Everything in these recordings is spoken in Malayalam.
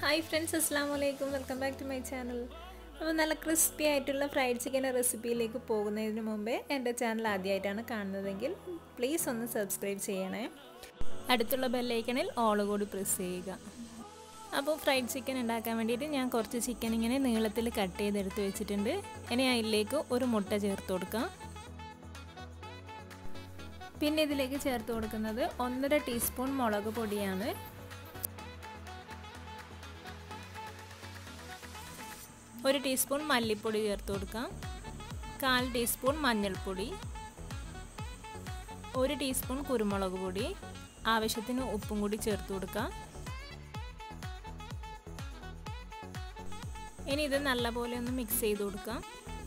ഹായ് ഫ്രണ്ട്സ് അസ്സാം വലൈക്കും welcome back to my channel അപ്പോൾ നല്ല ക്രിസ്പി ആയിട്ടുള്ള ഫ്രൈഡ് ചിക്കൻ റെസിപ്പിയിലേക്ക് പോകുന്നതിന് മുമ്പേ എൻ്റെ ചാനൽ ആദ്യമായിട്ടാണ് കാണുന്നതെങ്കിൽ പ്ലീസ് ഒന്ന് സബ്സ്ക്രൈബ് ചെയ്യണേ അടുത്തുള്ള ബെല്ലൈക്കണിൽ ഓൾ കൂടി പ്രസ് ചെയ്യുക അപ്പോൾ ഫ്രൈഡ് ചിക്കൻ ഉണ്ടാക്കാൻ വേണ്ടിയിട്ട് ഞാൻ കുറച്ച് ചിക്കൻ ഇങ്ങനെ നീളത്തിൽ കട്ട് ചെയ്തെടുത്ത് വെച്ചിട്ടുണ്ട് ഇനി അതിലേക്ക് ഒരു മുട്ട ചേർത്ത് കൊടുക്കാം പിന്നെ ഇതിലേക്ക് ചേർത്ത് കൊടുക്കുന്നത് ഒന്നര ടീസ്പൂൺ മുളക് പൊടിയാണ് ഒരു ടീസ്പൂൺ മല്ലിപ്പൊടി ചേർത്ത് കൊടുക്കാം കാൽ ടീസ്പൂൺ മഞ്ഞൾപ്പൊടി ഒരു ടീസ്പൂൺ കുരുമുളക് പൊടി ആവശ്യത്തിന് ഉപ്പും കൂടി ചേർത്ത് കൊടുക്കാം ഇനി ഇത് നല്ലപോലെ ഒന്ന് മിക്സ് ചെയ്ത് കൊടുക്കാം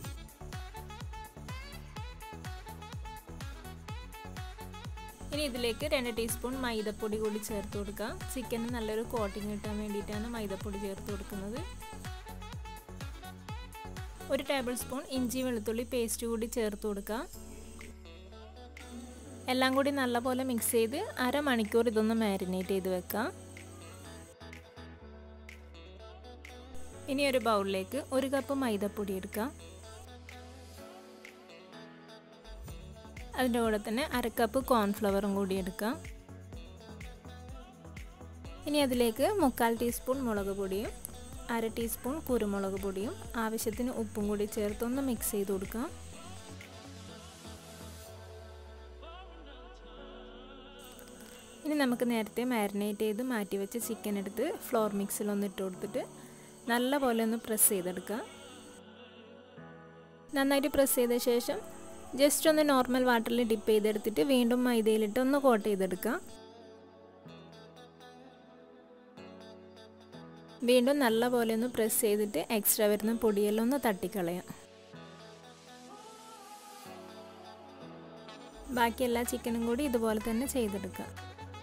ഇനി ഇതിലേക്ക് രണ്ട് ടീസ്പൂൺ മൈദപ്പൊടി കൂടി ചേർത്ത് കൊടുക്കാം ചിക്കന് നല്ലൊരു കോട്ടിങ് കിട്ടാൻ വേണ്ടിയിട്ടാണ് മൈദപ്പൊടി ചേർത്ത് കൊടുക്കുന്നത് ഒരു ടേബിൾ സ്പൂൺ ഇഞ്ചി വെളുത്തുള്ളി പേസ്റ്റ് കൂടി ചേർത്ത് കൊടുക്കാം എല്ലാം കൂടി നല്ലപോലെ മിക്സ് ചെയ്ത് അരമണിക്കൂർ ഇതൊന്ന് മാരിനേറ്റ് ചെയ്ത് വെക്കാം ഇനി ഒരു ബൗളിലേക്ക് ഒരു കപ്പ് മൈദപ്പൊടി എടുക്കാം അതിൻ്റെ കൂടെ തന്നെ അരക്കപ്പ് കോൺഫ്ലവറും കൂടി എടുക്കാം ഇനി അതിലേക്ക് മുക്കാൽ ടീസ്പൂൺ മുളക് പൊടിയും അര ടീസ്പൂൺ കുരുമുളക് പൊടിയും ആവശ്യത്തിന് ഉപ്പും കൂടി ചേർത്തൊന്ന് മിക്സ് ചെയ്ത് കൊടുക്കാം ഇനി നമുക്ക് നേരത്തെ മാരിനേറ്റ് ചെയ്ത് മാറ്റി വെച്ച ചിക്കൻ എടുത്ത് ഫ്ലോർ മിക്സിലൊന്ന് ഇട്ട് കൊടുത്തിട്ട് നല്ല പോലെ ഒന്ന് പ്രസ് ചെയ്തെടുക്കാം നന്നായിട്ട് പ്രസ് ചെയ്ത ശേഷം ജസ്റ്റ് ഒന്ന് നോർമൽ വാട്ടറിൽ ഡിപ്പ് ചെയ്തെടുത്തിട്ട് വീണ്ടും മൈദയിലിട്ട് ഒന്ന് കോട്ട് ചെയ്തെടുക്കാം വീണ്ടും നല്ല പോലെ ഒന്ന് പ്രസ് ചെയ്തിട്ട് എക്സ്ട്രാ വരുന്ന പൊടിയെല്ലാം ഒന്ന് തട്ടിക്കളയാം ബാക്കി എല്ലാ ചിക്കനും കൂടി ഇതുപോലെ തന്നെ ചെയ്തെടുക്കാം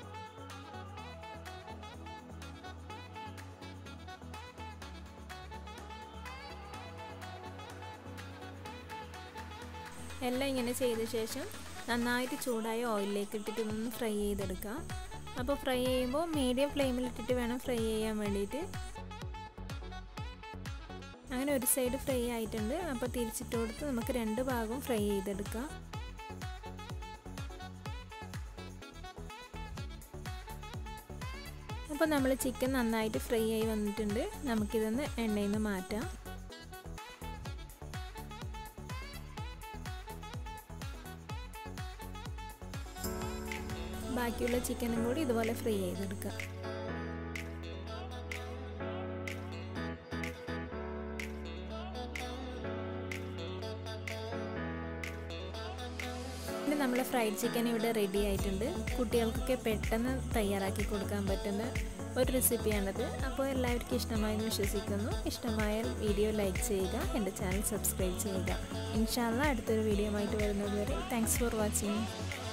എല്ലാം ഇങ്ങനെ ചെയ്ത ശേഷം നന്നായിട്ട് ചൂടായ ഓയിലിലേക്ക് ഇട്ടിട്ട് ഒന്ന് ഫ്രൈ ചെയ്തെടുക്കാം അപ്പോൾ ഫ്രൈ ചെയ്യുമ്പോൾ മീഡിയം ഫ്ലെയിമിൽ ഇട്ടിട്ട് വേണം ഫ്രൈ ചെയ്യാൻ വേണ്ടിയിട്ട് അങ്ങനെ ഒരു സൈഡ് ഫ്രൈ ആയിട്ടുണ്ട് അപ്പോൾ തിരിച്ചിട്ട് കൊടുത്ത് നമുക്ക് രണ്ട് ഭാഗവും ഫ്രൈ ചെയ്തെടുക്കാം അപ്പോൾ നമ്മൾ ചിക്കൻ നന്നായിട്ട് ഫ്രൈ ആയി വന്നിട്ടുണ്ട് നമുക്കിതൊന്ന് എണ്ണയിൽ നിന്ന് മാറ്റാം ബാക്കിയുള്ള ചിക്കനും കൂടി ഇതുപോലെ ഫ്രൈ ചെയ്തെടുക്കുക പിന്നെ നമ്മൾ ഫ്രൈഡ് ചിക്കൻ ഇവിടെ റെഡി ആയിട്ടുണ്ട് കുട്ടികൾക്കൊക്കെ പെട്ടെന്ന് തയ്യാറാക്കി കൊടുക്കാൻ പറ്റുന്ന ഒരു റെസിപ്പിയാണത് അപ്പോൾ എല്ലാവർക്കും ഇഷ്ടമായെന്ന് വിശ്വസിക്കുന്നു ഇഷ്ടമായാൽ വീഡിയോ ലൈക്ക് ചെയ്യുക എൻ്റെ ചാനൽ സബ്സ്ക്രൈബ് ചെയ്യുക ഇൻഷാല്ല അടുത്തൊരു വീഡിയോ ആയിട്ട് വരുന്നത് വരെ താങ്ക്സ് ഫോർ വാച്ചിങ്